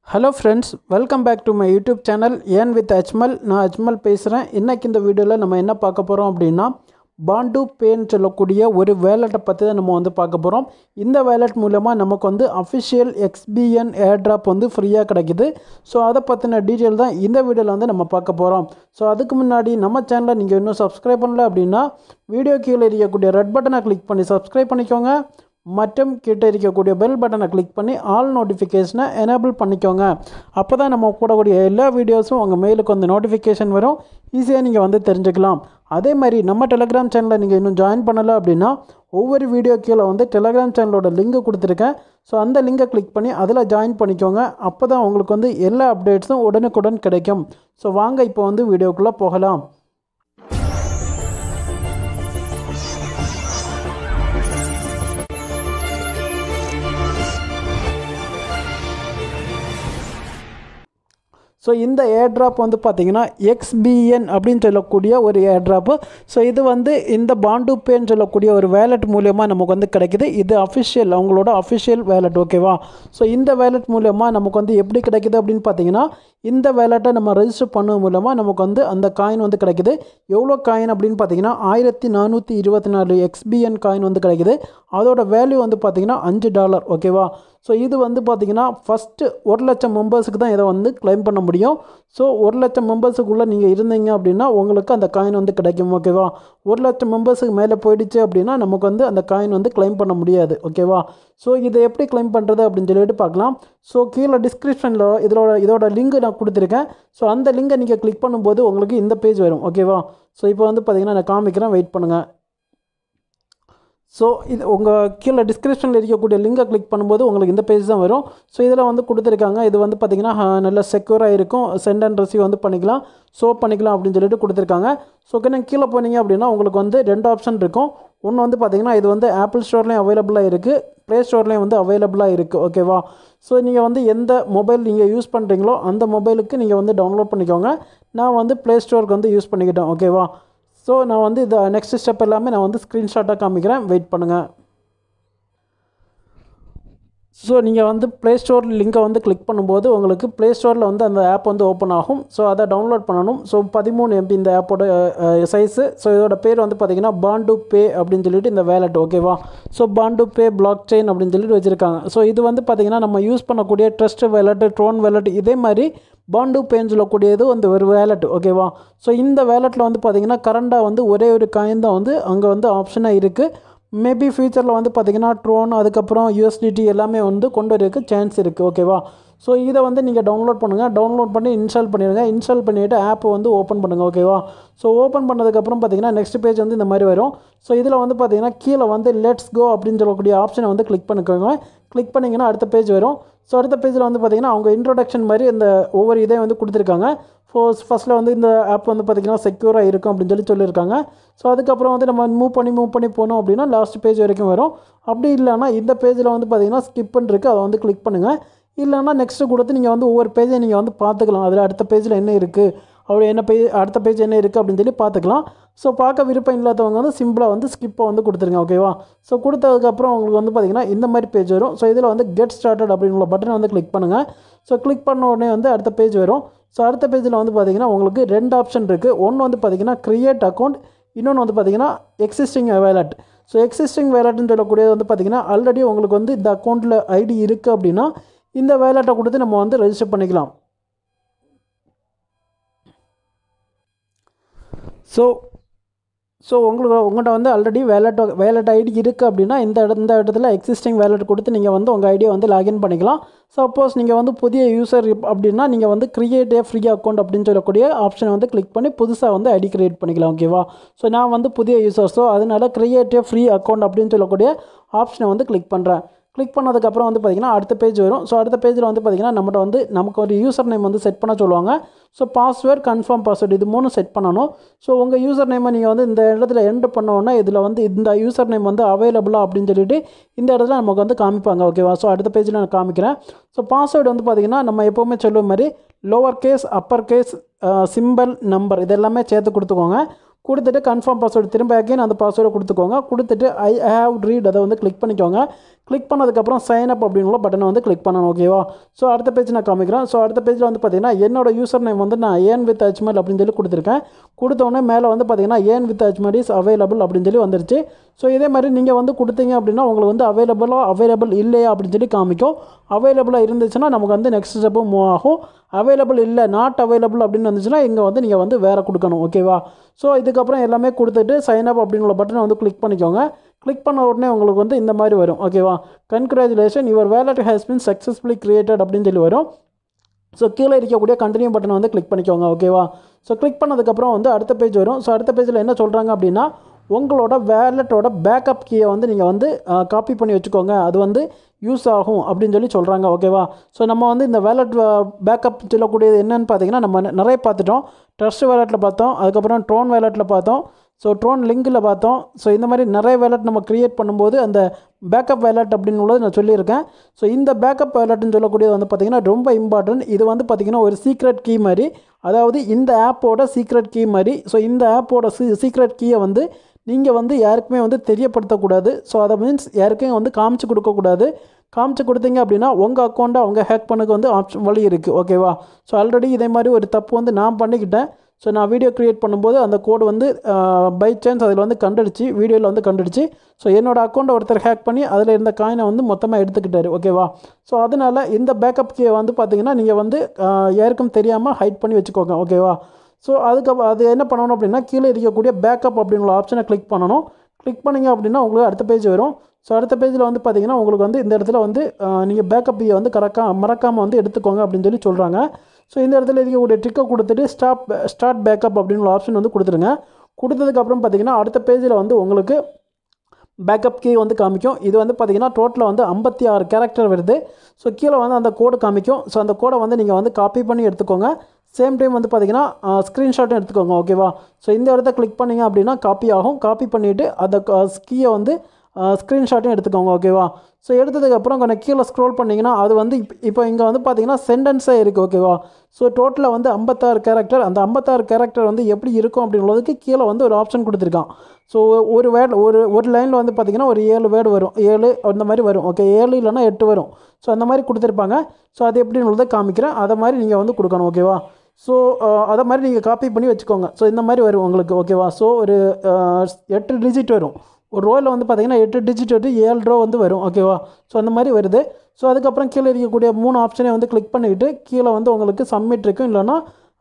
hello friends welcome back to my YouTube channel and with Ajmal நான் அஜ்மல் பேசுகிறேன் இன்றைக்கி இந்த வீடியோவில் நம்ம என்ன பார்க்க போகிறோம் அப்படின்னா பாண்டு பேன்னு சொல்லக்கூடிய ஒரு வேலெட்டை பற்றி தான் நம்ம வந்து பார்க்க போகிறோம் இந்த வேலெட் மூலமாக நமக்கு வந்து அஃபிஷியல் எக்ஸ்பிஎன் ஏர்ட்ராப் வந்து ஃப்ரீயாக கிடைக்குது ஸோ அதை பற்றின டீட்டெயில் தான் இந்த வீடியோவில் வந்து நம்ம பார்க்க போகிறோம் ஸோ அதுக்கு முன்னாடி நம்ம சேனலை நீங்கள் இன்னும் சப்ஸ்கிரைப் பண்ணல அப்படின்னா வீடியோ கீழே இருக்கக்கூடிய ரெட் பட்டனை கிளிக் பண்ணி சப்ஸ்கிரைப் பண்ணிக்கோங்க மற்றும் கிட்ட இருக்கக்கூடிய பெல் பட்டனை கிளிக் பண்ணி ஆல் நோட்டிஃபிகேஷனை எனேபிள் பண்ணிக்கோங்க அப்போ தான் நம்ம போடக்கூடிய எல்லா வீடியோஸும் உங்கள் மெயிலுக்கு வந்து நோட்டிஃபிகேஷன் வரும் ஈஸியாக நீங்கள் வந்து தெரிஞ்சுக்கலாம் அதே மாதிரி நம்ம டெலகிராம் சேனலில் நீங்கள் இன்னும் ஜாயின் பண்ணலை அப்படின்னா ஒவ்வொரு வீடியோ கீழே வந்து டெலகிராம் சேனலோட லிங்க் கொடுத்துருக்கேன் ஸோ அந்த லிங்கை கிளிக் பண்ணி அதில் ஜாயின் பண்ணிக்கோங்க அப்போ தான் உங்களுக்கு வந்து எல்லா அப்டேட்ஸும் உடனுக்குடன் கிடைக்கும் ஸோ வாங்க இப்போ வந்து வீடியோக்குள்ளே போகலாம் ஸோ இந்த ஏர்ட்ராப் வந்து பார்த்திங்கன்னா எக்ஸ்பிஎன் அப்படின்னு சொல்லக்கூடிய ஒரு ஏர்ட்ராப்பு ஸோ இது வந்து இந்த பாண்டு பேன்னு சொல்லக்கூடிய ஒரு வேலெட் மூலியமாக நமக்கு வந்து கிடைக்குது இது அஃபிஷியல் அவங்களோட அஃபிஷியல் வேலெட் ஓகேவா ஸோ இந்த வேலெட் மூலியமாக நமக்கு வந்து எப்படி கிடைக்குது அப்படின்னு பார்த்தீங்கன்னா இந்த வேலெட்டை நம்ம ரெஜிஸ்டர் பண்ணுவது மூலமாக நமக்கு வந்து அந்த காயின் வந்து கிடைக்குது எவ்வளோ காயின் அப்படின்னு பார்த்தீங்கன்னா ஆயிரத்தி நானூற்றி இருபத்தி நாலு எக்ஸ்பிஎன் காயின் வந்து கிடைக்குது அதோட வேல்யூ வந்து பார்த்திங்கன்னா அஞ்சு டாலர் ஓகேவா ஸோ இது வந்து பார்த்திங்கன்னா ஃபஸ்ட்டு ஒரு லட்சம் மெம்பர்ஸுக்கு தான் இதை வந்து கிளைம் பண்ண முடியும் ஸோ ஒரு லட்சம் மெம்பர்ஸுக்குள்ளே நீங்கள் இருந்தீங்க அப்படின்னா உங்களுக்கு அந்த காயின் வந்து கிடைக்கும் ஓகேவா ஒரு லட்சம் மெம்பர்ஸுக்கு மேலே போயிடுச்சு அப்படின்னா நமக்கு வந்து அந்த காயின் வந்து கிளைம் பண்ண முடியாது ஓகேவா ஸோ இதை எப்படி கிளைம் பண்ணுறது அப்படின்னு சொல்லிட்டு பார்க்கலாம் ஸோ கீழே டிஸ்கிரிப்ஷனில் இதோட இதோட லிங்க் நான் கொடுத்துருக்கேன் ஸோ அந்த லிங்கை நீங்கள் கிளிக் பண்ணும்போது உங்களுக்கு இந்த பேஜ் வரும் ஓகேவா ஸோ இப்போ வந்து பார்த்திங்கன்னா நான் காமிக்கிறேன் வெயிட் பண்ணுங்கள் ஸோ இது உங்கள் கீழே டிஸ்கிரிப்ஷனில் இருக்கக்கூடிய லிங்கை கிளிக் பண்ணும்போது உங்களுக்கு இந்த பேஜ் தான் வரும் ஸோ இதில் வந்து கொடுத்துருக்காங்க இது வந்து பார்த்திங்கன்னா நல்ல செக்யூராக இருக்கும் சென்ட் அண்ட் ரிசீவ் வந்து பண்ணிக்கலாம் ஸோ பண்ணிக்கலாம் அப்படின்னு சொல்லிட்டு கொடுத்துருக்காங்க ஸோ ஓகே கீழே போனீங்க அப்படின்னா உங்களுக்கு வந்து ரெண்டு ஆப்ஷன் இருக்கும் ஒன்று வந்து பார்த்திங்கன்னா இது வந்து ஆப்பிள் ஸ்டோர்லேயும் அவைலபிளாக இருக்குது ப்ளே ஸ்டோர்லேயும் வந்து அவைலபிளாக இருக்குது ஓகேவா ஸோ நீங்கள் வந்து எந்த மொபைல் நீங்கள் யூஸ் பண்ணுறீங்களோ அந்த மொபைலுக்கு நீங்கள் வந்து டவுன்லோட் பண்ணிக்கோங்க நான் வந்து ப்ளே ஸ்டோருக்கு வந்து யூஸ் பண்ணிக்கிட்டேன் ஓகேவா ஸோ நான் வந்து இந்த நெக்ஸ்ட் ஸ்டெப் எல்லாமே நான் வந்து ஸ்க்ரீன்ஷாட்டாக காமிக்கிறேன் வெயிட் பண்ணுங்கள் ஸோ நீங்கள் வந்து ப்ளே ஸ்டோர் லிங்கை வந்து கிளிக் பண்ணும்போது உங்களுக்கு ப்ளே ஸ்டோரில் வந்து அந்த ஆப் வந்து ஓப்பன் ஆகும் ஸோ அதை டவுன்லோட் பண்ணணும் ஸோ பதிமூணு எம்பி இந்த ஆப்போட சைஸு ஸோ இதோட பேர் வந்து பார்த்திங்கன்னா பாண்டு பே அப்படின்னு சொல்லிட்டு இந்த வேலெட் ஓகேவா ஸோ பாண்டு பே பிளாக் செயின் அப்படின்னு சொல்லிட்டு வச்சுருக்காங்க ஸோ இது வந்து பார்த்திங்கன்னா நம்ம யூஸ் பண்ணக்கூடிய ட்ரஸ்ட் வேலெட் ட்ரோன் வேலெட் இதே மாதிரி பாண்டு பேன்னு சொல்லக்கூடியது வந்து ஒரு வேலெட் ஓகேவா ஸோ இந்த வேலெட்டில் வந்து பார்த்திங்கன்னா கரண்டாக வந்து ஒரே ஒரு காயின் தான் வந்து அங்கே வந்து ஆப்ஷனாக இருக்குது மேபி ஃப்யூச்சரில் வந்து பார்த்திங்கன்னா ட்ரோன் அதுக்கப்புறம் யூஎஸ்டிடி எல்லாமே வந்து கொண்டு வரதுக்கு சான்ஸ் இருக்குது ஓகேவா ஸோ இதை வந்து நீங்கள் டவுன்லோட் பண்ணுங்கள் டவுன்லோட் பண்ணி இன்ஸ்டால் பண்ணிடுங்க இன்ஸ்டால் பண்ணிவிட்டு ஆப்பை வந்து ஓப்பன் பண்ணுங்கள் ஓகேவா ஸோ ஓப்பன் பண்ணதுக்கப்புறம் பார்த்தீங்கன்னா நெக்ஸ்ட் பேஜ் வந்து இந்த மாதிரி வரும் ஸோ இதில் வந்து பார்த்தீங்கன்னா கீழே வந்து லெட்ஸ் கோ அப்படின்னு சொல்லக்கூடிய ஆப்ஷனை வந்து கிளிக் பண்ணிக்கோங்க கிளிக் பண்ணிங்கன்னா அடுத்த பேஜ் வரும் ஸோ அடுத்த பேஜில் வந்து பார்த்திங்கன்னா அவங்க இன்ட்ரொடக்ஷன் மாதிரி இந்த ஒவ்வொரு இதையும் வந்து கொடுத்துருக்காங்க ஃபோர்ஸ் ஃபஸ்ட்டில் வந்து இந்த ஆப் வந்து பார்த்திங்கன்னா செக்யூராக இருக்கும் அப்படின்னு சொல்லி சொல்லியிருக்காங்க ஸோ அதுக்கப்புறம் வந்து நம்ம மூவ் பண்ணி மூவ் பண்ணி போனோம் அப்படின்னா லாஸ்ட் பேஜ் வரைக்கும் வரும் அப்படி இல்லைனா இந்த பேஜில் வந்து பார்த்திங்கன்னா ஸ்கிப்னு இருக்குது அதை வந்து கிளிக் பண்ணுங்கள் இல்லைனா நெக்ஸ்ட்டு கொடுத்து நீங்கள் வந்து ஒவ்வொரு பேஜை நீங்கள் வந்து பார்த்துக்கலாம் அதில் அடுத்த பேஜில் என்ன இருக்குது அப்படி என்ன பேஜ் அடுத்த பேஜ் என்ன இருக்குது அப்படின்னு சொல்லி பார்த்துக்கலாம் ஸோ பார்க்க விருப்பம் இல்லாதவங்க வந்து சிம்பிளாக வந்து ஸ்கிப்பை வந்து கொடுத்துருங்க ஓகேவா ஸோ கொடுத்ததுக்கப்புறம் உங்களுக்கு வந்து பார்த்திங்கன்னா இந்த மாதிரி பேஜ் வரும் ஸோ இதில் வந்து கெட் ஸ்டார்டட் அப்படிங்கிற பட்டனை வந்து கிளிக் பண்ணுங்கள் ஸோ கிளிக் பண்ண உடனே வந்து அடுத்த பேஜ் வரும் ஸோ அடுத்த பேஜில் வந்து பார்த்திங்கன்னா உங்களுக்கு ரெண்டு ஆப்ஷன் இருக்குது ஒன்று வந்து பார்த்திங்கன்னா க்ரியேட் அக்கௌண்ட் இன்னொன்று வந்து பார்த்திங்கன்னா எக்ஸிஸ்டிங் வேலட் ஸோ எக்ஸிஸ்டிங் வேலட்னு சொல்லக்கூடியது வந்து பார்த்திங்கன்னா ஆல்ரெடி உங்களுக்கு வந்து இந்த அக்கௌண்ட்டில் ஐடி இருக்குது அப்படின்னா இந்த வேலட்டை கொடுத்து நம்ம வந்து ரெஜிஸ்டர் பண்ணிக்கலாம் ஸோ ஸோ உங்களுக்கு உங்கள்கிட்ட வந்து ஆல்ரெடி வேலட் வேலட் ஐடி இருக்குது அப்படின்னா இந்த இட இந்த இடத்துல எக்ஸிஸ்டிங் வேலட் கொடுத்து நீங்கள் வந்து உங்கள் ஐடியை வந்து லாகின் பண்ணிக்கலாம் சப்போஸ் நீங்கள் வந்து புதிய யூசர் அப்படின்னா நீங்கள் வந்து கிரியேட் ஏ ஃப்ரீ அக்கௌண்ட் அப்படின்னு சொல்லக்கூடிய ஆப்ஷனை வந்து கிளிக் பண்ணி புதுசாக வந்து ஐடி கிரியேட் பண்ணிக்கலாம் ஓகேவா ஸோ நான் வந்து புதிய யூசர் ஸோ அதனால் கிரியேட் ஏ ஃப்ரீ அக்கௌண்ட் அப்படின்னு சொல்லக்கூடிய ஆப்ஷனை வந்து கிளிக் பண்ணுறேன் கிளிக் பண்ணதுக்கப்புறம் வந்து பார்த்திங்கன்னா அடுத்த பேஜ் வரும் ஸோ அடுத்த பேஜில் வந்து பார்த்திங்கன்னா நம்மகிட்ட வந்து நமக்கு ஒரு யூசர் நேம் வந்து செட் பண்ண சொல்லுவாங்க ஸோ பாஸ்வேர்ட் கன்ஃபார்ம் பாஸ்வேர்டு இது மூணு செட் பண்ணணும் ஸோ உங்கள் யூசர் நேமை நீங்கள் வந்து இந்த இடத்துல என்ட்ரு பண்ணோன்னா இதில் வந்து இந்த யூசர் நேம் வந்து அவைலபிளாக அப்படின்னு சொல்லிட்டு இந்த இடத்துல நமக்கு வந்து காமிப்பாங்க ஓகேவா ஸோ அடுத்த பேஜில் நான் காமிக்கிறேன் ஸோ பாஸ்வேர்டு வந்து பார்த்திங்கன்னா நம்ம எப்போவுமே சொல்லும் மாதிரி lower case upper case simple number இதெல்லாமே சேர்த்து கொடுத்துக்கோங்க கொடுத்துட்டு கன்ஃபார்ம் பாஸ்வேர்டு திரும்ப அகைன் அந்த பாஸ்வேர்டை கொடுத்துக்கோங்க கொடுத்துட்டு ஐ ஹேவ் ரீட் அதை வந்து கிளிக் பண்ணிக்கோங்க கிளிக் பண்ணதுக்கப்புறம் சைன் அப் அப்படிங்கிற பட்டனை வந்து கிளிக் பண்ணணும் ஓகேவா ஸோ அடுத்த பேஜ் நான் காமிக்கிறேன் ஸோ அடுத்த பேஜில் வந்து பார்த்தீங்கன்னா என்னோட யூசர் நேம் வந்து நான் ஏன் வித் அச்மெல் அப்படின்னு சொல்லி கொடுத்துருக்கேன் கொடுத்தோடனே மேலே வந்து பார்த்தீங்கன்னா ஏன் வித் அச்மெல் இஸ் அவைலபிள் அப்படின்னு சொல்லி வந்துருச்சு ஸோ இதே மாதிரி நீங்கள் வந்து கொடுத்தீங்க அப்படின்னா உங்களுக்கு வந்து அவைலபிளாக அவைலபிள் இல்லையா அப்படின்னு சொல்லி காமிக்கும் அவைலபிளாக இருந்துச்சுன்னா நமக்கு வந்து நெக்ஸ்ட் ஸ்டெப்பு மூவ் ஆகும் அவைலபிள் இல்லை நாட் அவைலபிள் அப்படின்னு வந்துச்சுன்னா இங்கே வந்து நீங்கள் வந்து வேறு கொடுக்கணும் ஓகேவா ஸோ இதுக்கப்புறம் எல்லாமே கொடுத்துட்டு சைன் அப் அப்படிங்கிற பட்டனை வந்து கிளிக் பண்ணிக்கோங்க கிளிக் பண்ண உடனே உங்களுக்கு வந்து இந்த மாதிரி வரும் ஓகேவா congratulation your wallet has been successfully created அப்படின்னு சொல்லி வரும் ஸோ கீழே இருக்கக்கூடிய கண்டினியூ பட்டனை வந்து கிளிக் பண்ணிக்கோங்க ஓகேவா ஸோ கிளிக் பண்ணதுக்கப்புறம் வந்து அடுத்த பேஜ் வரும் ஸோ அடுத்த பேஜில் என்ன சொல்கிறாங்க அப்படின்னா உங்களோட வேலட்டோட பேக்கப் கீயை வந்து நீங்கள் வந்து காப்பி பண்ணி வச்சுக்கோங்க அது வந்து யூஸ் ஆகும் அப்படின்னு சொல்லி சொல்கிறாங்க ஓகேவா ஸோ நம்ம வந்து இந்த வேலட் பேக்கப் சொல்லக்கூடியது என்னன்னு பார்த்தீங்கன்னா நம்ம நெ- நிறைய பார்த்துட்டோம் ட்ரஸ்ட் வேலட்டில் பார்த்தோம் அதுக்கப்புறம் ட்ரோன் வேலட்டில் பார்த்தோம் ஸோ ட்ரோன் லிங்கில் பார்த்தோம் ஸோ இந்த மாதிரி நிறைய வேலட் நம்ம க்ரியேட் பண்ணும்போது அந்த பேக்கப் வேலட் அப்படின்னு உள்ளது நான் சொல்லியிருக்கேன் ஸோ இந்த பேக்கப் வேலட்னு சொல்லக்கூடியது வந்து பார்த்திங்கன்னா ரொம்ப இம்பார்ட்டன்ட் இது வந்து பார்த்திங்கன்னா ஒரு சீக்ரெட் கீ மாதிரி அதாவது இந்த ஆப்போட சீக்ரெட் கீ மாதிரி ஸோ இந்த ஆப்போட சீ சீக்ரெட் கீயை வந்து நீங்கள் வந்து யாருக்குமே வந்து தெரியப்படுத்தக்கூடாது ஸோ அதை மீன்ஸ் யாருக்கும் வந்து காமிச்சு கொடுக்கக்கூடாது காமிச்சு கொடுத்தீங்க அப்படின்னா உங்கள் அக்கௌண்ட்டை அவங்க ஹேக் பண்ணக்கு வந்து ஆப்ஷன் வழி இருக்குது ஓகேவா ஸோ ஆல்ரெடி இதே மாதிரி ஒரு தப்பு வந்து நான் பண்ணிக்கிட்டேன் ஸோ நான் வீடியோ க்ரியேட் பண்ணும்போது அந்த கோடு வந்து பை சான்ஸ் அதில் வந்து கண்டுடுச்சு வீடியோவில் வந்து கண்டுடுச்சு ஸோ என்னோட அக்கௌண்ட்டை ஒருத்தர் ஹேக் பண்ணி அதில் இருந்த காயினை வந்து மொத்தமாக எடுத்துக்கிட்டாரு ஓகேவா ஸோ அதனால் இந்த பேக்கப் கீ வந்து பார்த்தீங்கன்னா நீங்கள் வந்து ஆஹ், யாருக்கும் தெரியாமல் ஹைட் பண்ணி வச்சுக்கோங்க ஓகேவா ஸோ அதுக்கு அது என்ன பண்ணணும் அப்படின்னா கீழே இருக்கக்கூடிய பேக்கப் அப்படிங்கிற ஆப்ஷனை கிளிக் பண்ணணும் கிளிக் பண்ணீங்க அப்படின்னா உங்களுக்கு அடுத்த பேஜ் வரும் ஸோ அடுத்த பேஜில் வந்து பார்த்தீங்கன்னா உங்களுக்கு வந்து இந்த இடத்துல வந்து நீங்கள் பேக்கப் வந்து கறக்கா மறக்காமல் வந்து எடுத்துக்கோங்க அப்படின்னு சொல்லி சொல்கிறாங்க ஸோ இந்த இடத்துல இருக்கக்கூடிய ட்ரிக்கை கொடுத்துட்டு ஸ்டாப் ஸ்டார்ட் பேக்கப் அப்படின்னு ஆப்ஷன் வந்து கொடுத்துருங்க கொடுத்ததுக்கப்புறம் பார்த்தீங்கன்னா அடுத்த பேஜில் வந்து உங்களுக்கு பேக்கப் கீ வந்து காமிக்கும் இது வந்து பார்த்தீங்கன்னா டோட்டலாக வந்து ஐம்பத்தி ஆறு கேரக்டர் வருது ஸோ கீழே வந்து அந்த கோடு காமிக்கும் ஸோ அந்த கோடை வந்து நீங்கள் வந்து காப்பி பண்ணி எடுத்துக்கோங்க சேம் டைம் வந்து பார்த்தீங்கன்னா ஸ்க்ரீன்ஷாட்டும் எடுத்துக்கோங்க ஓகேவா ஸோ இந்த இடத்த கிளிக் பண்ணீங்க அப்படின்னா காப்பி ஆகும் காப்பி பண்ணிவிட்டு அந்த கீயை வந்து ஸ்க்ரீன்ஷாட்டும் எடுத்துக்கோங்க ஓகேவா ஸோ எடுத்ததுக்கப்புறம் கொஞ்சம் கீழே ஸ்க்ரோல் பண்ணிங்கன்னா அது வந்து இப்போ இப்போ இங்கே வந்து பார்த்தீங்கன்னா சென்டென்ஸாக இருக்குது ஓகேவா ஸோ டோட்டலாக வந்து ஐம்பத்தாறு கேரக்டர் அந்த ஐம்பத்தாறு கேரக்டர் வந்து எப்படி இருக்கும் அப்படின்றதுக்கு கீழே வந்து ஒரு ஆப்ஷன் கொடுத்துருக்கான் ஸோ ஒரு வேர்டு ஒரு ஒரு லைனில் வந்து பார்த்தீங்கன்னா ஒரு ஏழு வேர்டு வரும் ஏழு அந்த மாதிரி வரும் ஓகே ஏழு இல்லைன்னா எட்டு வரும் ஸோ அந்த மாதிரி கொடுத்துருப்பாங்க ஸோ அது எப்படின்றத காமிக்கிறேன் அதை மாதிரி நீங்கள் வந்து கொடுக்கணும் ஓகேவா ஸோ அதை மாதிரி நீங்கள் காப்பி பண்ணி வச்சுக்கோங்க ஸோ இந்த மாதிரி வரும் உங்களுக்கு ஓகேவா ஸோ ஒரு அஹ், எட்டு டிஜிட் வரும் ஒரு ரோவில் வந்து பார்த்தீங்கன்னா எட்டு டிஜிட் வந்து ஏழு ரோ வந்து வரும் ஓகேவா ஸோ அந்த மாதிரி வருது ஸோ அதுக்கப்புறம் கீழே இருக்கக்கூடிய மூணு ஆப்ஷனை வந்து கிளிக் பண்ணிவிட்டு கீழே வந்து உங்களுக்கு சப்மிட் இருக்கும் இல்லைன்னா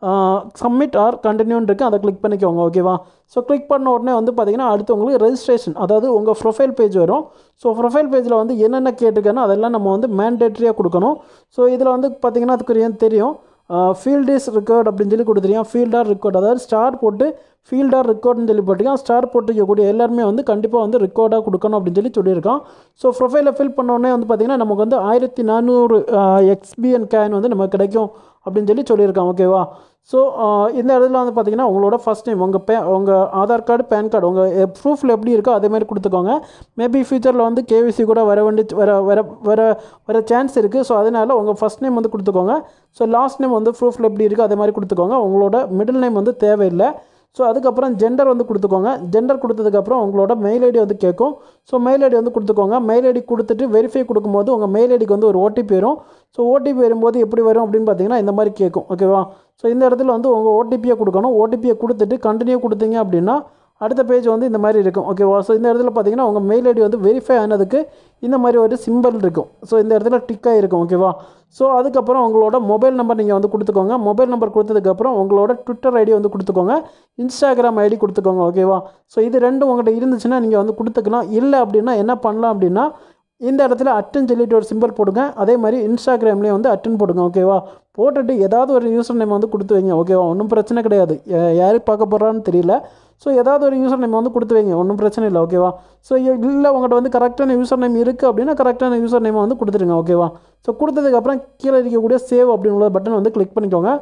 சப்மிட் ஆர் கண்டினியூன்னு இருக்குது அதை கிளிக் பண்ணிக்கோங்க ஓகேவா ஸோ கிளிக் பண்ண உடனே வந்து பார்த்தீங்கன்னா அடுத்து உங்களுக்கு ரெஜிஸ்ட்ரேஷன் அதாவது உங்கள் ப்ரொஃபைல் பேஜ் வரும் ஸோ ப்ரொஃபைல் பேஜில் வந்து என்னென்ன கேட்டிருக்கேனோ அதெல்லாம் நம்ம வந்து மேண்டேட்ரியாக கொடுக்கணும் ஸோ இதில் வந்து பார்த்தீங்கன்னா அதுக்கு ஏன் தெரியும் ஃபீல்ட் இஸ் ரெக்கார்ட் அப்படின்னு சொல்லி கொடுத்துருக்கேன் ஃபீல்டார் ரெக்கார்ட் அதாவது ஸ்டார் போட்டு ஃபீல்டார் ரெக்கார்ட்னு சொல்லி போட்டிருக்கேன் ஸ்டார் போட்டுக்கக்கூடிய எல்லாருமே வந்து கண்டிப்பாக வந்து ரெக்கார்டாக கொடுக்கணும் அப்படின்னு சொல்லி சொல்லியிருக்கான் ஸோ ப்ரொஃபைலை ஃபில் பண்ண உடனே வந்து பார்த்திங்கன்னா நமக்கு வந்து ஆயிரத்தி நானூறு எக்ஸ்பிஎன் கேன் வந்து நமக்கு கிடைக்கும் அப்படின்னு சொல்லி சொல்லியிருக்கான் ஓகேவா ஸோ இந்த இடத்துல வந்து பார்த்தீங்கன்னா உங்களோட ஃபஸ்ட் நேம் உங்கள் பே உங்கள் ஆதார் கார்டு பேன் கார்டு உங்கள் ப்ரூஃபில் எப்படி இருக்கோ அதே மாதிரி கொடுத்துக்கோங்க மேபி ஃபியூச்சரில் வந்து கேவிசி கூட வர வேண்டி வர வர வர வர சான்ஸ் இருக்குது ஸோ அதனால் உங்கள் ஃபஸ்ட் நேம் வந்து கொடுத்துக்கோங்க ஸோ லாஸ்ட் நேம் வந்து ப்ரூஃபில் எப்படி இருக்கோ அதே மாதிரி கொடுத்துக்கோங்க உங்களோட மிடில் நேம் வந்து தேவையில்லை ஸோ அதுக்கப்புறம் ஜெண்டர் வந்து கொடுத்துக்கோங்க ஜெண்டர் கொடுத்ததுக்கப்புறம் உங்களோட மெயில் ஐடி வந்து கேட்கும் ஸோ மெயில் ஐடி வந்து கொடுத்துக்கோங்க மெயில் ஐடி கொடுத்துட்டு வெரிஃபை கொடுக்கும்போது உங்கள் மெயில் ஐடிக்கு வந்து ஒரு ஓடிபி வரும் ஸோ ஓடிபி வரும்போது எப்படி வரும் அப்படின்னு பார்த்தீங்கன்னா இந்த மாதிரி கேட்கும் ஓகேவா ஸோ இந்த இடத்துல வந்து உங்கள் ஓடிபியை கொடுக்கணும் ஓடிபியை கொடுத்துட்டு கண்டினியூ கொடுத்தீங்க அப்படின்னா அடுத்த பேஜ் வந்து இந்த மாதிரி இருக்கும் ஓகேவா ஸோ இந்த இடத்துல பார்த்தீங்கன்னா உங்கள் மெயில் ஐடி வந்து வெரிஃபை ஆனதுக்கு இந்த மாதிரி ஒரு சிம்பிள் இருக்கும் ஸோ இந்த இடத்துல டிக்காக இருக்கும் ஓகேவா ஸோ அதுக்கப்புறம் உங்களோட மொபைல் நம்பர் நீங்கள் வந்து கொடுத்துக்கோங்க மொபைல் நம்பர் கொடுத்ததுக்கப்புறம் உங்களோட ட்விட்டர் ஐடி வந்து கொடுத்துக்கோங்க இன்ஸ்டாகிராம் ஐடி கொடுத்துக்கோங்க ஓகேவா ஸோ இது ரெண்டும் உங்கள்கிட்ட இருந்துச்சுன்னா நீங்கள் வந்து கொடுத்துக்கலாம் இல்லை அப்படின்னா என்ன பண்ணலாம் அப்படின்னா இந்த இடத்துல அட்டன் சொல்லிட்டு ஒரு சிம்பிள் போடுங்க அதே மாதிரி இன்ஸ்டாகிராம்லேயும் வந்து அட்டன் போடுங்க ஓகேவா போட்டுட்டு ஏதாவது ஒரு யூசர் நேம் வந்து கொடுத்து வைங்க ஓகேவா ஒன்றும் பிரச்சனை கிடையாது யா- யாரு பார்க்க போகிறான்னு தெரியல ஸோ ஏதாவது ஒரு யூசர் நேம் வந்து கொடுத்து வைங்க ஒன்றும் பிரச்சனை இல்லை ஓகேவா ஸோ இல்லை உங்கள்கிட்ட வந்து கரெக்டான யூசர் நேம் இருக்குது அப்படின்னா கரெக்டான யூசர் நேமை வந்து கொடுத்துருங்க ஓகேவா ஸோ கொடுத்ததுக்கப்புறம் கீழே இருக்கக்கூடிய சேவ் அப்படின்ற பட்டன் வந்து கிளிக் பண்ணிக்கோங்க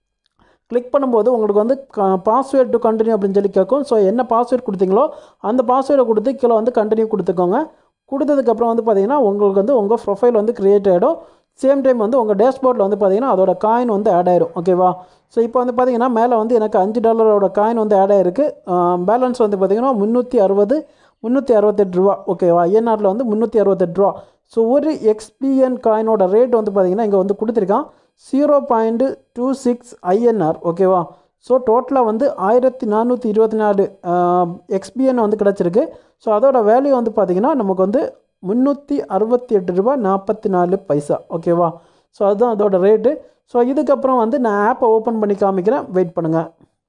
கிளிக் பண்ணும்போது உங்களுக்கு வந்து பாஸ்வேர்ட் டு கண்டினியூ அப்படின்னு சொல்லி கேட்கும் ஸோ என்ன பாஸ்வேர்ட் கொடுத்தீங்களோ அந்த பாஸ்வேர்டை கொடுத்து கீழே வந்து கண்டினியூ கொடுத்துக்கோங்க கொடுத்ததுக்கப்புறம் வந்து பார்த்தீங்கன்னா உங்களுக்கு வந்து உங்கள் ப்ரொஃபைல் வந்து க்ரியேட் ஆகிடும் சேம் டைம் வந்து உங்கள் டேஷ்போர்டில் வந்து பார்த்தீங்கன்னா அதோட காயின் வந்து ஆட் ஆயிரும் ஓகேவா ஸோ இப்போ வந்து பார்த்தீங்கன்னா மேலே வந்து எனக்கு அஞ்சு டாலரோட காயின் வந்து ஆட் ஆயிருக்கு பேலன்ஸ் வந்து பார்த்தீங்கன்னா முந்நூற்றி அறுபது முந்நூற்றி அறுபத்தெட்டு ரூபா ஓகேவா ஐஎன்ஆரில் வந்து முந்நூற்றி அறுபத்தெட்டு ரூபா ஸோ ஒரு எக்ஸ்பிஎன் காயினோட ரேட் வந்து பார்த்தீங்கன்னா இங்கே வந்து கொடுத்துருக்கான் zero point two six INR ஓகேவா ஸோ டோட்டலாக வந்து ஆயிரத்தி நானூற்றி இருபத்தி நாலு எக்ஸ்பிஎன் வந்து கிடச்சிருக்கு ஸோ அதோட வேல்யூ வந்து பார்த்திங்கன்னா நமக்கு வந்து முந்நூற்றி அறுபத்தி எட்டு ரூபா நாற்பத்தி நாலு பைசா ஓகேவா ஸோ அதுதான் அதோட ரேட்டு ஸோ இதுக்கப்புறம் வந்து நான் ஆப்பை ஓப்பன் பண்ணி காமிக்கிறேன் வெயிட் பண்ணுங்கள்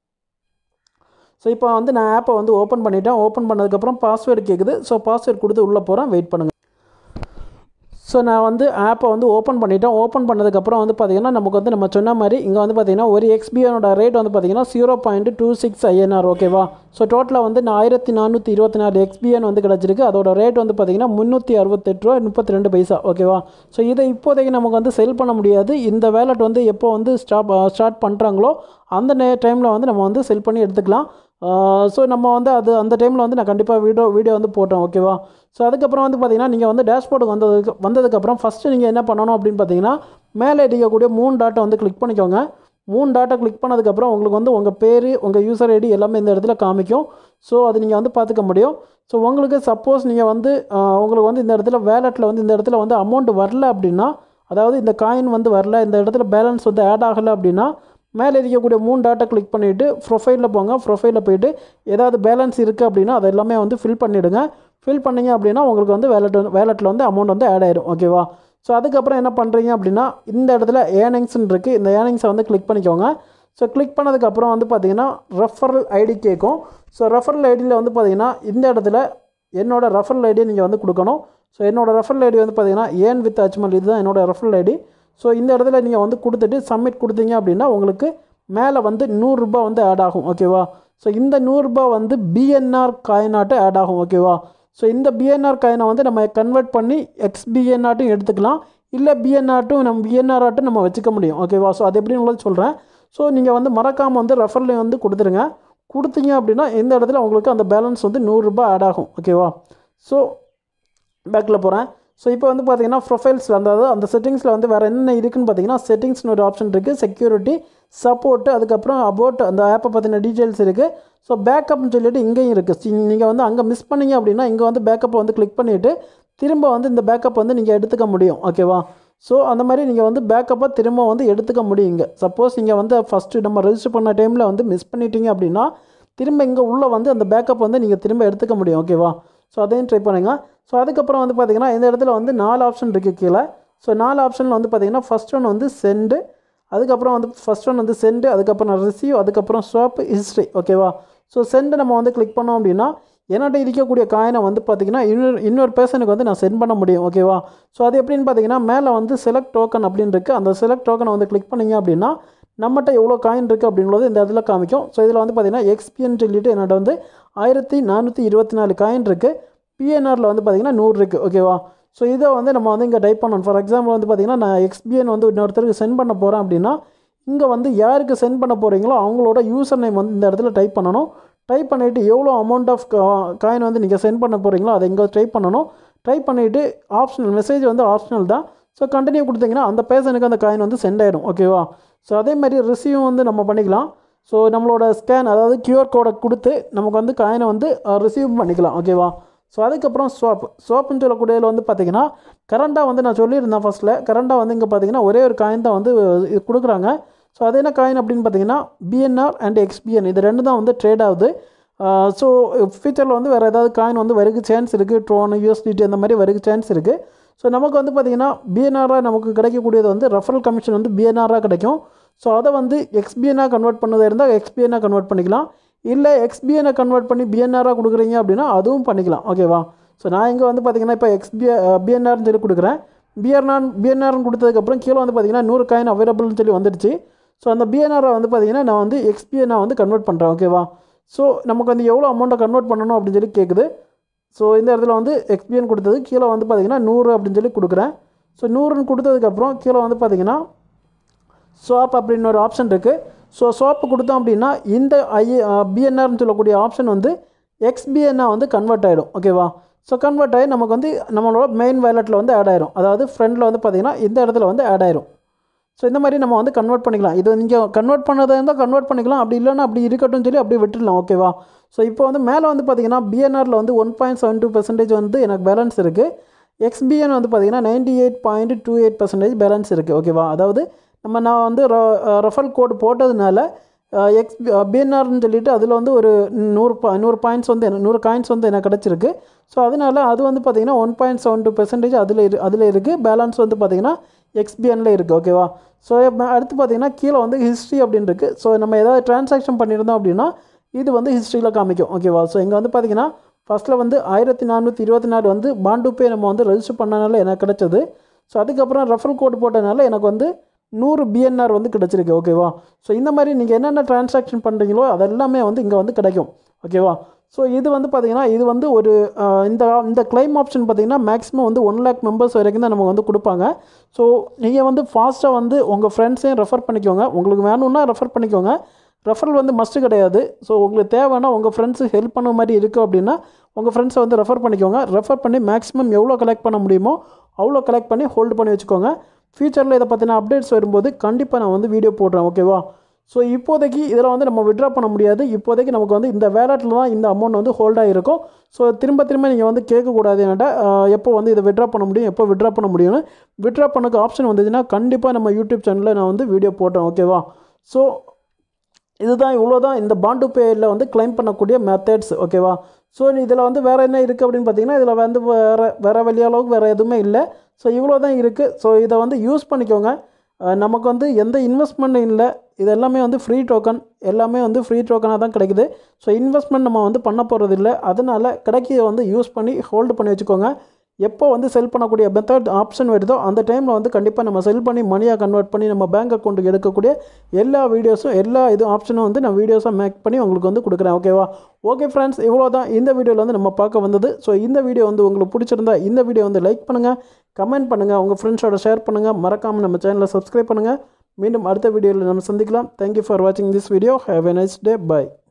ஸோ இப்போ வந்து நான் ஆப்பை வந்து ஓப்பன் பண்ணிட்டேன் ஓப்பன் பண்ணதுக்கப்புறம் பாஸ்வேர்டு கேட்குது ஸோ பாஸ்வேர்டு கொடுத்து உள்ளே போகிறேன் வெயிட் பண்ணுங்கள் ஸோ நான் வந்து ஆப்பை வந்து ஓப்பன் பண்ணிட்டேன் ஓப்பன் பண்ணதுக்கப்புறம் வந்து பார்த்திங்கன்னா நமக்கு வந்து நம்ம சொன்ன மாதிரி இங்கே வந்து பார்த்திங்கன்னா ஒரு எக்ஸ்பிஎனோட ரேட் வந்து பார்த்திங்கன்னா zero point two six INR ஓகேவா ஸோ டோட்டலாக வந்து நான் ஆயிரத்தி நானூற்றி இருபத்தி நாலு எக்ஸ்பிஎன் வந்து கிடச்சிருக்கு அதோட ரேட் வந்து பார்த்திங்கன்னா முந்நூற்றி அறுபத்தெட்டு ரூபா முப்பத்தி ரெண்டு பைசா ஓகேவா ஸோ இதை இப்போதைக்கு நமக்கு வந்து செல் பண்ண முடியாது இந்த வேலட் வந்து எப்போ வந்து ஸ்டாப் ஸ்டார்ட் பண்ணுறாங்களோ அந்த நே டைமில் வந்து நம்ம வந்து செல் பண்ணி எடுத்துக்கலாம் ஸோ நம்ம வந்து அது அந்த டைமில் வந்து நான் கண்டிப்பாக வீடியோ வீடியோ வந்து போட்டேன் ஓகேவா ஸோ அதுக்கப்புறம் வந்து பார்த்தீங்கன்னா நீங்கள் வந்து டேஷ்போர்டுக்கு வந்ததுக்கு வந்ததுக்கப்புறம் ஃபஸ்ட்டு நீங்கள் என்ன பண்ணணும் அப்படின்னு பார்த்தீங்கன்னா மேலே இருக்கக்கூடிய மூணு டாட்டை வந்து கிளிக் பண்ணிக்கோங்க மூணு டாட்டை கிளிக் பண்ணதுக்கப்புறம் உங்களுக்கு வந்து உங்கள் பேர் உங்கள் யூசர் ஐடி எல்லாமே இந்த இடத்துல காமிக்கும் ஸோ அது நீங்கள் வந்து பார்த்துக்க முடியும் ஸோ உங்களுக்கு சப்போஸ் நீங்கள் வந்து ஆஹ், உங்களுக்கு வந்து இந்த இடத்துல வேலெட்டில் வந்து இந்த இடத்துல வந்து அமௌண்ட் வரல அப்படின்னா அதாவது இந்த காயின் வந்து வரல இந்த இடத்துல பேலன்ஸ் வந்து ஆட் ஆகலை அப்படின்னா மேலே இருக்கக்கூடிய மூணு டாட்டை கிளிக் பண்ணிவிட்டு ப்ரொஃபைலில் போங்க ப்ரொஃபைலில் போயிட்டு ஏதாவது பேலன்ஸ் இருக்குது அப்படின்னா அது எல்லாமே வந்து ஃபில் பண்ணிவிடுங்க ஃபில் பண்ணீங்க அப்படின்னா உங்களுக்கு வந்து வேலெட் வந்து வேலெட்டில் வந்து அமௌண்ட் வந்து ஆட் ஆயிடும் ஓகேவா ஸோ அதுக்கப்புறம் என்ன பண்ணுறீங்க அப்படின்னா இந்த இடத்துல ஏர்னிங்ஸ்னு இருக்குது இந்த ஏர்னிங்ஸை வந்து கிளிக் பண்ணிக்கோங்க ஸோ கிளிக் பண்ணதுக்கப்புறம் வந்து பார்த்தீங்கன்னா ரெஃபரல் ஐடி கேட்கும் ஸோ ரெஃபரல் ஐடியில் வந்து பார்த்தீங்கன்னா இந்த இடத்துல என்னோட ரெஃபரல் ஐடியை நீங்கள் வந்து கொடுக்கணும் ஸோ என்னோட ரெஃபரல் ஐடி வந்து பார்த்தீங்கன்னா ஏன் வித் அச்மல் இதுதான் என்னோட ரெஃபரல் ஐடி ஸோ இந்த இடத்துல நீங்கள் வந்து கொடுத்துட்டு சப்மிட் கொடுத்தீங்க அப்படின்னா உங்களுக்கு மேலே வந்து நூறுரூபா வந்து ஆட் ஆகும் ஓகேவா ஸோ இந்த நூறுரூபா வந்து பிஎன்ஆர் காயினாட்டு ஆட் ஆகும் ஓகேவா ஸோ இந்த பிஎன்ஆர் காயினை வந்து நம்ம கன்வெர்ட் பண்ணி எக்ஸ்பிஎன்ஆட்டும் எடுத்துக்கலாம் இல்லை பிஎன்ஆர்ட்டும் நம்ம பிஎன்ஆர் ஆட்டும் நம்ம வச்சுக்க முடியும் ஓகேவா ஸோ அது எப்படின்னு உங்களுக்கு சொல்கிறேன் ஸோ நீங்கள் வந்து மறக்காமல் வந்து ரெஃபரல் வந்து கொடுத்துருங்க கொடுத்தீங்க அப்படின்னா இந்த இடத்துல உங்களுக்கு அந்த பேலன்ஸ் வந்து நூறுரூபா ஆட் ஆகும் ஓகேவா ஸோ பேக்கில் போகிறேன் ஸோ இப்போ வந்து பார்த்தீங்கன்னா ப்ரொஃபைல்ஸில் அதாவது அந்த செட்டிங்ஸில் வந்து வேறு என்ன இருக்குன்னு பார்த்தீங்கன்னா செட்டிங்ஸ்னு ஒரு ஆப்ஷன் இருக்குது செக்யூரிட்டி சப்போர்ட்டு அதுக்கப்புறம் அபவுட் அந்த ஆப்பை பற்றின டீட்டெயில்ஸ் இருக்குது ஸோ பேக்கப்னு சொல்லிட்டு இங்கேயும் இருக்குது நீங்கள் வந்து அங்கே மிஸ் பண்ணீங்க அப்படின்னா இங்கே வந்து பேக்கப்பை வந்து கிளிக் பண்ணிவிட்டு திரும்ப வந்து இந்த பேக்கப் வந்து நீங்கள் எடுத்துக்க முடியும் ஓகேவா ஸோ அந்த மாதிரி நீங்கள் வந்து பேக்கப்பை திரும்ப வந்து எடுத்துக்க முடியும் இங்கே சப்போஸ் நீங்கள் வந்து ஃபஸ்ட்டு நம்ம ரெஜிஸ்டர் பண்ண டைமில் வந்து மிஸ் பண்ணிட்டீங்க அப்படின்னா திரும்ப இங்கே உள்ளே வந்து அந்த பேக்கப் வந்து நீங்கள் திரும்ப எடுத்துக்க முடியும் ஓகேவா ஸோ அதையும் ட்ரை பண்ணுங்க ஸோ அதுக்கப்புறம் வந்து பார்த்தீங்கன்னா இந்த இடத்துல வந்து நாலு ஆப்ஷன் இருக்குது கீழே ஸோ நாலு ஆப்ஷனில் வந்து பார்த்தீங்கன்னா ஃபஸ்ட் ஒன் வந்து சென்டு அதுக்கப்புறம் வந்து ஃபஸ்ட் ஒன் வந்து சென்டு அதுக்கப்புறம் ரிசீவ் அதுக்கப்புறம் ஸ்வாப் ஹிஸ்ட்ரி ஓகேவா ஸோ சென்டு நம்ம வந்து கிளிக் பண்ணோம் அப்படின்னா என்கிட்ட இருக்கக்கூடிய காயினை வந்து பார்த்தீங்கன்னா இன்னொரு இன்னொரு பேர்சனுக்கு வந்து நான் சென்ட் பண்ண முடியும் ஓகேவா ஸோ அது எப்படின்னு பார்த்தீங்கன்னா மேலே வந்து செலக்ட் டோக்கன் அப்படின்னு இருக்குது அந்த செலக்ட் டோக்கனை வந்து கிளிக் பண்ணீங்க அப்படின்னா நம்மகிட்ட எவ்வளோ காயின் இருக்குது அப்படின்றது இந்த இடத்துல காமிக்கும் ஸோ இதில் வந்து பார்த்தீங்கன்னா எக்ஸ்பிஎன் சொல்லிட்டு என்னோட வந்து ஆயிரத்தி நானூற்றி இருபத்தி நாலு காயின் இருக்குது பிஎன்ஆரில் வந்து பார்த்தீங்கன்னா நூறு இருக்குது ஓகேவா ஸோ இதை வந்து நம்ம வந்து இங்கே டைப் பண்ணணும் ஃபார் எக்ஸாம்பிள் வந்து பார்த்தீங்கன்னா நான் எக்ஸ்பிஎன் வந்து இன்னொருத்தருக்கு சென்ட் பண்ண போகிறேன் அப்படின்னா இங்கே வந்து யாருக்கு சென்ட் பண்ண போகிறீங்களோ அவங்களோட யூசர் நேம் வந்து இந்த இடத்துல டைப் பண்ணணும் டைப் பண்ணிவிட்டு எவ்வளோ அமௌண்ட் ஆஃப் காயின் வந்து நீங்கள் சென்ட் பண்ண போகிறீங்களோ அதை இங்கே டைப் பண்ணணும் டைப் பண்ணிவிட்டு ஆப்ஷனல் மெசேஜ் வந்து ஆப்ஷனல் தான் ஸோ கண்டினியூ கொடுத்தீங்கன்னா அந்த பேர்சனுக்கு அந்த காயின் வந்து சென்ட் ஆகிடும் ஓகேவா ஸோ அதே மாதிரி ரிசீவ் வந்து நம்ம பண்ணிக்கலாம் ஸோ நம்மளோட ஸ்கேன் அதாவது கியூஆர் கோடை கொடுத்து நமக்கு வந்து காயினை வந்து ரிசீவ் பண்ணிக்கலாம் ஓகேவா ஸோ அதுக்கப்புறம் ஸ்வாப் ஸ்வாப்னு சொல்லக்கூடியதில் வந்து பார்த்தீங்கன்னா கரண்டாக வந்து நான் சொல்லியிருந்தேன் ஃபஸ்ட்டில் கரண்டாக வந்து இங்கே பார்த்தீங்கன்னா ஒரே ஒரு காயின் தான் வந்து இது கொடுக்குறாங்க ஸோ அது என்ன காயின் அப்படின்னு பார்த்தீங்கன்னா பிஎன்ஆர் அண்ட் எக்ஸ்பிஎன் இது ரெண்டு தான் வந்து ட்ரேட் ஆகுது ஸோ ஃபியூச்சரில் வந்து வேறு ஏதாவது காயின் வந்து வருக சான்ஸ் இருக்குது ட்ரோன் யூஎஸ்டிடி அந்த மாதிரி வருக சான்ஸ் இருக்குது ஸோ நமக்கு வந்து பார்த்திங்கன்னா பிஎன்ஆராக நமக்கு கிடைக்கக்கூடியது வந்து ரெஃபரல் கமிஷன் வந்து பிஎன்ஆராக கிடைக்கும் ஸோ அதை வந்து எக்ஸ்பிஎனாக கன்வெர்ட் பண்ணதாக இருந்தால் எக்ஸ்பிஎனாக கன்வெர்ட் பண்ணிக்கலாம் இல்லை எக்ஸ்பிஎனை கன்வெர்ட் பண்ணி பிஎன்ஆராக கொடுக்குறீங்க அப்படின்னா அதுவும் பண்ணிக்கலாம் ஓகேவா ஸோ நான் இங்கே வந்து பார்த்திங்கன்னா இப்போ எக்ஸ்பிஎ பிஎன்ஆர்னு சொல்லி கொடுக்குறேன் பிஎன்ஆர் பிஎன்ஆர்னு கொடுத்ததுக்கப்புறம் கீழே வந்து பார்த்திங்கன்னா நூறு காயின் அவைலபிள்னு சொல்லி வந்துடுச்சு ஸோ அந்த பிஎன்ஆரை வந்து பார்த்திங்கன்னா நான் வந்து எக்ஸ்பிஎனாக வந்து கன்வெர்ட் பண்ணுறேன் ஓகேவா ஸோ நமக்கு வந்து எவ்வளோ அமௌண்ட்டை கன்வெர்ட் பண்ணணும் அப்படின்னு சொல்லி கேட்குது ஸோ இந்த இடத்துல வந்து எக்ஸ்பிஎன் கொடுத்தது கீழே வந்து பார்த்திங்கன்னா நூறு அப்படின்னு சொல்லி கொடுக்குறேன் ஸோ நூறுன்னு கொடுத்ததுக்கப்புறம் கீழே வந்து பார்த்திங்கன்னா ஸ்வாப் அப்படின்னு ஒரு ஆப்ஷன் இருக்குது ஸோ ஸ்வாப் கொடுத்தோம் அப்படின்னா இந்த ஐ பிஎன்ஆர்னு சொல்லக்கூடிய ஆப்ஷன் வந்து எக்ஸ்பிஎன்னாக வந்து கன்வெர்ட் ஆகிடும் ஓகேவா ஸோ கன்வெர்ட் ஆகி நமக்கு வந்து நம்மளோட மெயின் வேலெட்டில் வந்து ஆட் ஆயிரும் அதாவது ஃப்ரண்டில் வந்து பார்த்திங்கன்னா இந்த இடத்துல வந்து ஆட் ஆயிரும் ஸோ இந்த மாதிரி நம்ம வந்து கன்வெர்ட் பண்ணிக்கலாம் இது நீங்கள் கன்வெர்ட் பண்ணதாக இருந்தால் கன்வெர்ட் பண்ணிக்கலாம் அப்படி இல்லைன்னா அப்படி இருக்கட்டும் சொல்லி அப்படியே விட்டுடலாம் ஓகேவா ஸோ இப்போ வந்து மேலே வந்து பார்த்தீங்கன்னா பிஎன்ஆரில் வந்து one point seven two percentage வந்து எனக்கு பேலன்ஸ் இருக்குது எக்ஸ்பிஎன் வந்து பார்த்தீங்கன்னா ninety eight point two eight percentage balance இருக்குது ஓகேவா அதாவது நம்ம நான் வந்து ரெஃபல் கோடு போட்டதுனால எக்ஸ் பிஎன்ஆர்னு சொல்லிட்டு அதில் வந்து ஒரு நூறு பா நூறு பாயிண்ட்ஸ் வந்து எனக்கு நூறு காயின்ஸ் வந்து எனக்கு கிடச்சிருக்கு ஸோ அதனால் அது வந்து பார்த்திங்கன்னா one point seven two percentage அதில் இரு அதில் இருக்குது பேலன்ஸ் வந்து பார்த்திங்கன்னா எக்ஸ்பிஎனில் இருக்குது ஓகேவா ஸோ அடுத்து பார்த்திங்கன்னா கீழே வந்து ஹிஸ்ட்ரி அப்படின்னு இருக்குது ஸோ நம்ம ஏதாவது ட்ரான்சாக்ஷன் பண்ணியிருந்தோம் அப்படின்னா இது வந்து ஹிஸ்ட்ரியில் காமிக்கும் ஓகேவா ஸோ இங்கே வந்து பார்த்திங்கன்னா ஃபஸ்ட்டில் வந்து ஆயிரத்தி நானூற்றி இருபத்தி நாலு வந்து பாண்டு பே நம்ம வந்து ரெஜிஸ்டர் பண்ணனால எனக்கு கிடச்சது ஸோ அதுக்கப்புறம் ரெஃபரல் கோட் போட்டனால எனக்கு வந்து நூறு பிஎன்ஆர் வந்து கிடச்சிருக்கு ஓகேவா ஸோ இந்த மாதிரி நீங்கள் என்னென்ன ட்ரான்சாக்ஷன் பண்ணுறீங்களோ அதெல்லாமே வந்து இங்கே வந்து கிடைக்கும் ஓகேவா ஸோ இது வந்து பார்த்திங்கன்னா இது வந்து ஒரு அஹ், இந்த இந்த கிளைம் ஆப்ஷன் பார்த்திங்கன்னா மேக்ஸிமம் வந்து ஒன் லேக் மெம்பர்ஸ் வரைக்கும் தான் நமக்கு வந்து கொடுப்பாங்க ஸோ நீங்கள் வந்து ஃபாஸ்ட்டாக வந்து உங்கள் ஃப்ரெண்ட்ஸையும் ரெஃபர் பண்ணிக்கோங்க உங்களுக்கு வேணும்னா ரெஃபர் பண்ணிக்கோங்க ரெஃபரல் வந்து மஸ்ட்டு கிடையாது ஸோ உங்களுக்கு தேவைன்னா உங்கள் ஃப்ரெண்ட்ஸுக்கு ஹெல்ப் பண்ண மாதிரி இருக்குது அப்படின்னா உங்கள் ஃப்ரெண்ட்ஸை வந்து ரெஃபர் பண்ணிக்கோங்க ரெஃபர் பண்ணி மேக்ஸிமம் எவ்வளோ கலெக்ட் பண்ண முடியுமோ அவ்வளோ கலெக்ட் பண்ணி ஹோல்டு பண்ணி வச்சுக்கோங்க ஃப்யூச்சரில் இதை பற்றின அப்டேட்ஸ் வரும்போது கண்டிப்பாக நான் வந்து வீடியோ போடுறேன் ஓகேவா ஸோ இப்போதைக்கு இதில் வந்து நம்ம விட்ரா பண்ண முடியாது இப்போதைக்கு நமக்கு வந்து இந்த வேலட்டில் தான் இந்த அமௌண்ட் வந்து ஹோல்டாக இருக்கும் ஸோ திரும்ப திரும்ப நீங்கள் வந்து கேட்கக்கூடாது என்கிட்ட ஆஹ், எப்போ வந்து இதை விட்ரா பண்ண முடியும் எப்போ விட்ரா பண்ண முடியும்னு விட்ரா பண்ணக்கு ஆப்ஷன் வந்துச்சுன்னா கண்டிப்பாக நம்ம யூடியூப் சேனலில் நான் வந்து வீடியோ போடுறேன் ஓகேவா ஸோ இதுதான் இவ்வளோ தான் இந்த பாண்டு பேயில் வந்து கிளைம் பண்ணக்கூடிய மெத்தட்ஸ் ஓகேவா ஸோ இதில் வந்து வேறு என்ன இருக்குது அப்படின்னு பார்த்தீங்கன்னா இதில் வந்து வேறு வேறு வெளிய அளவுக்கு வேறு எதுவுமே இல்லை ஸோ இவ்வளோ தான் இருக்குது ஸோ இதை வந்து யூஸ் பண்ணிக்கோங்க அஹ் நமக்கு வந்து எந்த இன்வெஸ்ட்மெண்ட்டும் இல்லை இது எல்லாமே வந்து ஃப்ரீ டோக்கன் எல்லாமே வந்து ஃப்ரீ டோக்கனாக தான் கிடைக்குது ஸோ இன்வெஸ்ட்மெண்ட் நம்ம வந்து பண்ண போகிறது இல்லை அதனால கிடைக்கிய வந்து யூஸ் பண்ணி ஹோல்டு பண்ணி வச்சுக்கோங்க எப்போ வந்து செல் பண்ணக்கூடிய மெத்தட் ஆப்ஷன் வருதோ அந்த டைமில் வந்து கண்டிப்பாக நம்ம செல் பண்ணி மணியாக கன்வெர்ட் பண்ணி நம்ம பேங்க் அக்கௌண்ட்டுக்கு எடுக்கக்கூடிய எல்லா வீடியோஸும் எல்லா இது ஆப்ஷனும் வந்து நான் வீடியோஸாக மேக் பண்ணி உங்களுக்கு வந்து கொடுக்குறேன் ஓகேவா ஓகே ஃப்ரெண்ட்ஸ் இவ்வளோ தான் இந்த வீடியோவில் வந்து நம்ம பார்க்க வந்தது ஸோ இந்த வீடியோ வந்து உங்களுக்கு பிடிச்சிருந்தா இந்த வீடியோ வந்து லைக் பண்ணுங்கள் கமெண்ட் பண்ணுங்கள் உங்கள் ஃப்ரெண்ட்ஸோட ஷேர் பண்ணுங்கள் மறக்காமல் நம்ம சேனலை சப்ஸ்கிரைப் பண்ணுங்கள் மீண்டும் அடுத்த வீடியோவில் நம்ம சந்திக்கலாம் தேங்க்யூ ஃபார் வாட்சிங் this video have a nice day by